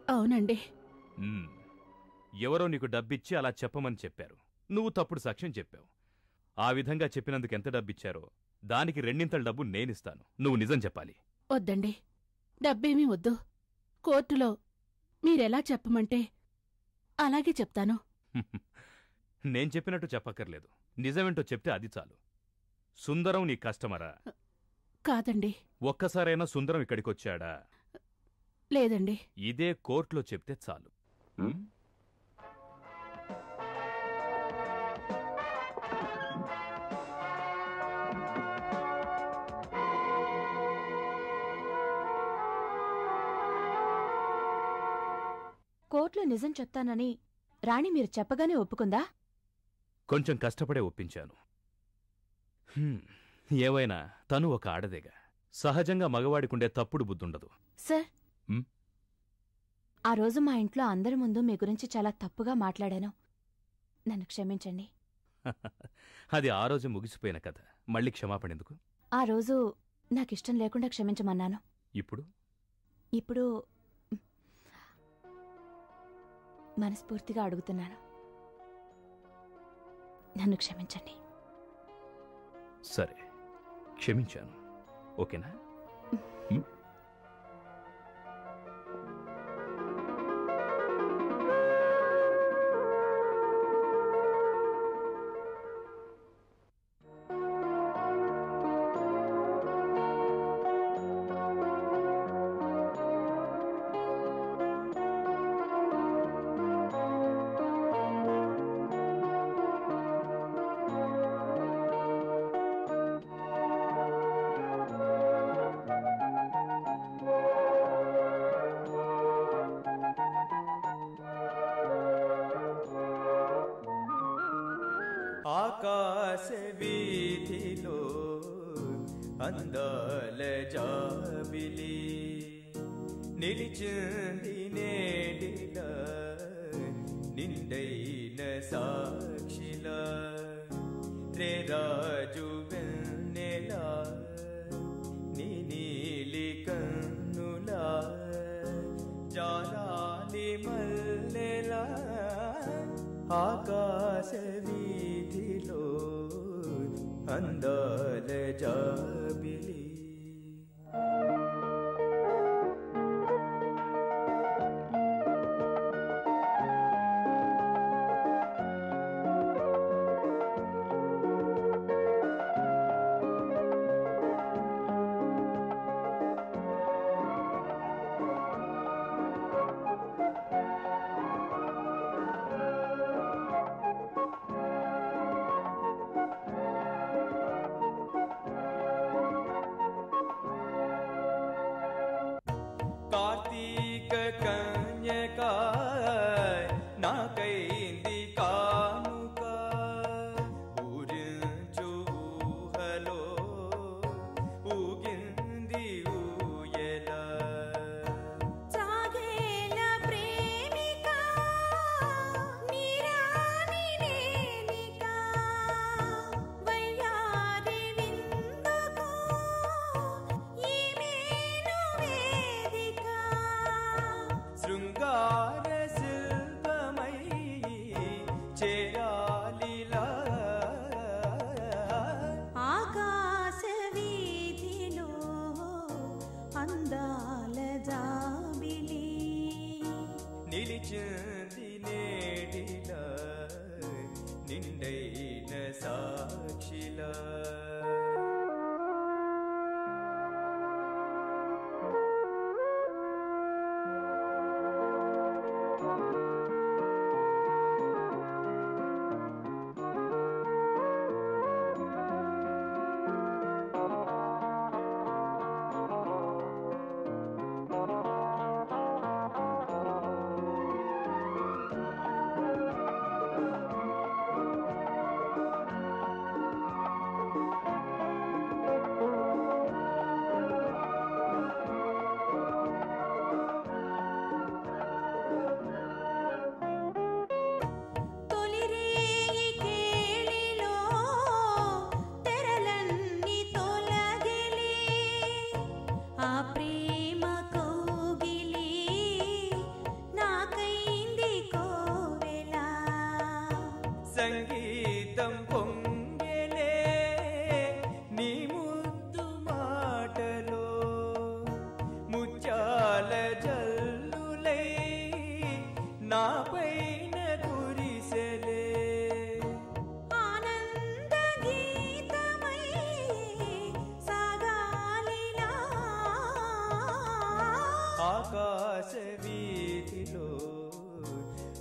అవునండి మ్మ్. ఎవరో నీకు డబ్బిచ్చి అలా చెప్పమని చెప్పారు నువ్వు తప్పుడు సాక్ష్యం చెప్పావు ఆ విధంగా చెప్పినందుకు ఎంత డబ్బిచ్చారో దానికి రెండింతల డబ్బు నేనిస్తాను నువ్వు నిజం చెప్పాలి వద్దండి డబ్బేమీ వద్దు కోర్టులో మీరెలా చెప్పమంటే అలాగే చెప్తాను నేను చెప్పినట్టు చెప్పక్కర్లేదు నిజమేంటో చెప్తే అది చాలు సుందరం నీ కస్టమరా కాదండి ఒక్కసారైనా సుందరం ఇక్కడికొచ్చాడా లేదండి ఇదే కోర్టులో చెప్తే చాలు మ్మ్? కోర్టులో నిజం చెప్తానని రాణి మీరు చెప్పగానే ఒప్పుకుందా కొంచెం కష్టపడే ఒప్పించాను హ్మ్, ఏవైనా తను ఒక ఆడదేగా సహజంగా మగవాడికుండే తప్పుడు బుద్ధుండదు సార్ ఉమ్. ఆ రోజు మా ఇంట్లో అందరి ముందు మీ గురించి చాలా తప్పుగా మాట్లాడాను నన్ను క్షమించండి అది ఆ రోజు ముగిసిపోయిన కథ మళ్ళీ క్షమాపణ ఎందుకు ఆ రోజు నాకిష్టం లేకుండా క్షమించమన్నాను ఇప్పుడు ఇప్పుడు మ్, మనస్ఫూర్తిగా అడుగుతున్నాను నన్ను క్షమించండి సరే క్షమించాను ఓకేనా హ్మ్? ఆకాశ వీధిలో అందాల జాబిలి నిలిచింది నేడిలా నిండైన సాక్షిలా రే రాజు వెన్నెలా నీ నీలి కన్నులా జాలాలి మల్లెలా ఆకాశ వీధిలో అందాల జాబిలి కార్తీక కన్యక నాకైంది కానుక ఊరించు ఊహలో ఊగింది ఊయల సాగేల ప్రేమిక నీరాని నేలిక వయ్యారి విందుకు ఈమెను వేదిక శృంగార శిల్పమై చేరాలిలా ఆకాశ వీధిలో అందాల జాబిలి నిలిచింది నేడిలా నిండైన సాక్షిలా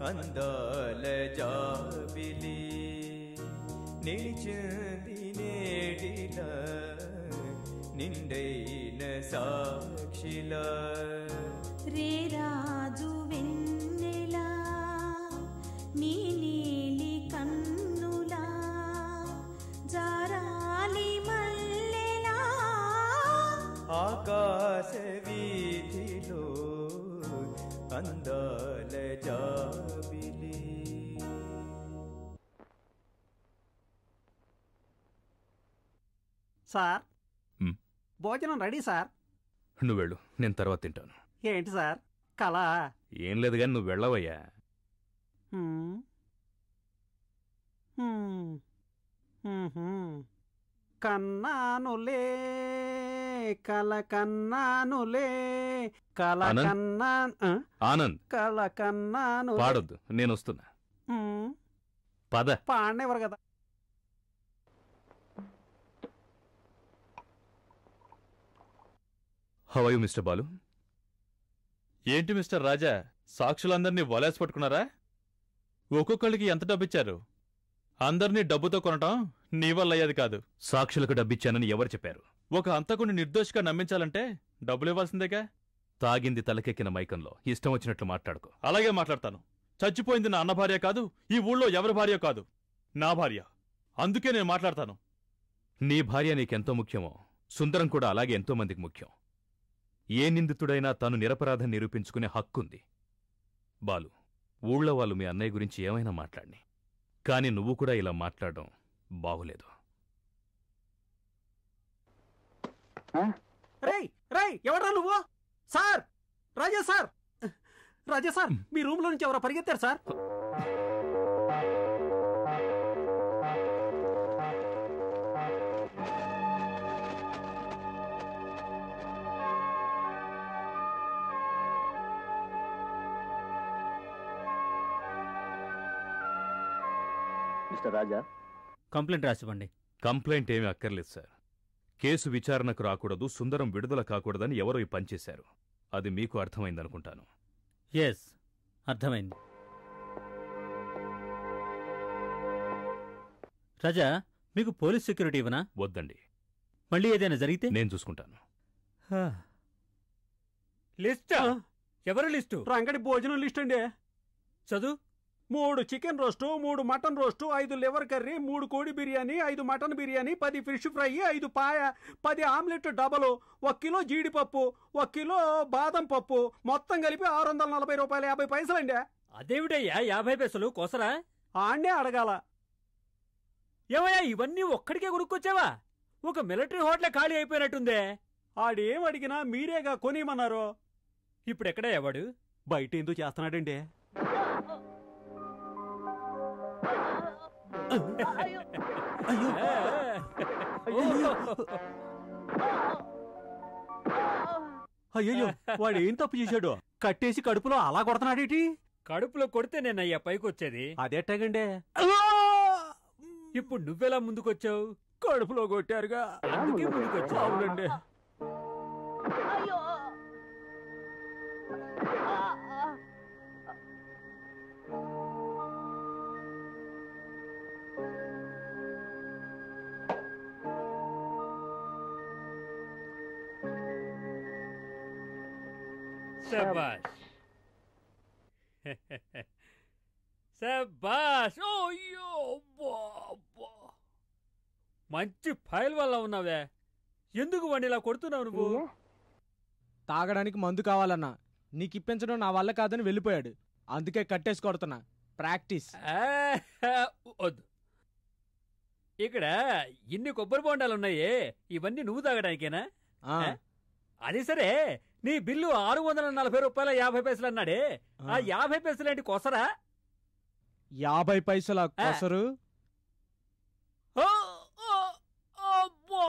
అందాల జాబిలి నిలిచింది నేడిలా నిండైన సాక్షిలా రే రాజు వెన్నెలా నీ నీలి కన్నులా జారాలి మల్లెలా ఆకాశ వీధిలో అందాల జాబిలి సార్ మ్. భోజనం రెడీ సార్ నువ్వు వెళ్ళు నేను తర్వాత తింటాను ఏంటి సార్ కళ ఏం లేదు కానీ నువ్వు వెళ్ళవయ్యా హ్మ్. హ్మ్. మ్మ్హ్మ్. కన్నానులే కల కన్నానులే కల ఆనంద్? కన్నా ఆ? ఆనంద్ కల కన్నాను పాడొద్దు నేను వస్తున్నా పద పాడనివ్వరు కదా హవయు మిస్టర్ బాలు ఏంటి మిస్టర్ రాజా సాక్షులందరినీ వలేసి పట్టుకున్నారా ఒక్కొక్కళ్ళకి ఎంత డబ్బిచ్చారు అందరినీ డబ్బుతో కొనటం నీ వల్ల అయ్యేది కాదు సాక్షులకు డబ్బిచ్చానని ఎవరు చెప్పారు ఒక అంతకుని నిర్దోషిగా నమ్మించాలంటే డబ్బులు ఇవ్వాల్సిందేగా తాగింది తలకెక్కిన మైకంలో ఇష్టం వచ్చినట్లు మాట్లాడుకో అలాగే మాట్లాడతాను చచ్చిపోయింది నా అన్న భార్య కాదు ఈ ఊళ్ళో ఎవరి భార్య కాదు నా భార్య అందుకే నేను మాట్లాడతాను నీ భార్య నీకెంతో ముఖ్యమో సుందరం కూడా అలాగే ఎంతో మందికి ముఖ్యం ఏ నిందితుడైనా తాను నిరపరాధం నిరూపించుకునే హక్కుంది బాలు ఊళ్ళో వాళ్ళు మీ అన్నయ్య గురించి ఏమైనా మాట్లాడిని కాని నువ్వు కూడా ఇలా మాట్లాడడం బాగులేదు రేయ్ రేయ్ ఎవడ్రా నువ్వు sir Raja sir Raja sir మీ రూమ్ లో నుంచి ఎవరో పరిగెత్తారు సార్ మిస్టర్ రాజా కంప్లైంట్ రాసివ్వండి కంప్లైంట్ ఏమీ అక్కర్లేదు సార్ కేసు విచారణకు రాకూడదు సుందరం విడుదల కాకూడదని ఎవరో ఈ పనిచేశారు అది మీకు అర్థమైందనుకుంటాను ఎస్ అర్థమైంది రాజా మీకు పోలీస్ సెక్యూరిటీ ఇవ్వనా వద్దండి మళ్ళీ ఏదైనా జరిగితే నేను చూసుకుంటాను లిస్టా ఎవరు లిస్టు రంగడి భోజనం లిస్ట్ అండి చదువు మూడు చికెన్ రోస్టు మూడు మటన్ రోస్టు ఐదు లివర్ కర్రీ మూడు కోడి బిర్యానీ ఐదు మటన్ బిర్యానీ పది ఫిష్ ఫ్రై ఐదు పాయ పది ఆమ్లెట్ డబలు ఒక కిలో జీడిపప్పు ఒక కిలో బాదం పప్పు మొత్తం కలిపి ఆరు వందల నలభై రూపాయలు యాభై పైసలండి అదేమిటయ్యా యాభై పైసలు కోసరా ఆడే అడగాల ఏమయ్యా ఇవన్నీ ఒక్కడికే కొనుక్కొచ్చావా ఒక మిలిటరీ హోటల్ ఖాళీ అయిపోయినట్టుందే ఆడేం అడిగినా మీరేగా కొనిమన్నారు ఇప్పుడు ఎక్కడ ఎవడు బయట ఎందుకు చేస్తున్నాడండి అయ్యో వాడు ఏం తప్పు చేశాడు కట్టేసి కడుపులో అలా కొడుతున్నాడేటి కడుపులో కొడితే నేనయ్యా పైకొచ్చేది అదెట్టగండి ఇప్పుడు నువ్వెలా ముందుకొచ్చావు కడుపులో కొట్టారుగా అందుకే ముందుకొచ్చావు అవునండి శబాష్ శబాష్ ఓయ్యో అబ్బా, అబ్బా. మంచి ఫైల్ వల్ల ఉన్నావే ఎందుకు వాడిని ఇలా కొడుతున్నావు నువ్వు తాగడానికి మందు కావాలన్నా నీకు ఇప్పించడం నా వల్ల కాదని వెళ్ళిపోయాడు అందుకే కట్టేసి కొడుతున్నా ప్రాక్టీస్ ఆ, వద్దు ఇక్కడ ఇన్ని కొబ్బరి బొండాలు ఉన్నాయే ఇవన్నీ నువ్వు తాగడానికేనా ఆ, ఏ? అది సరే నీ బిల్లు ఆరు వందల నలభై రూపాయల యాభై పైసలు అన్నాడే ఆ ఆ. యాభై పైసలు ఏంటి కొసరా యాభై పైసల కొసరు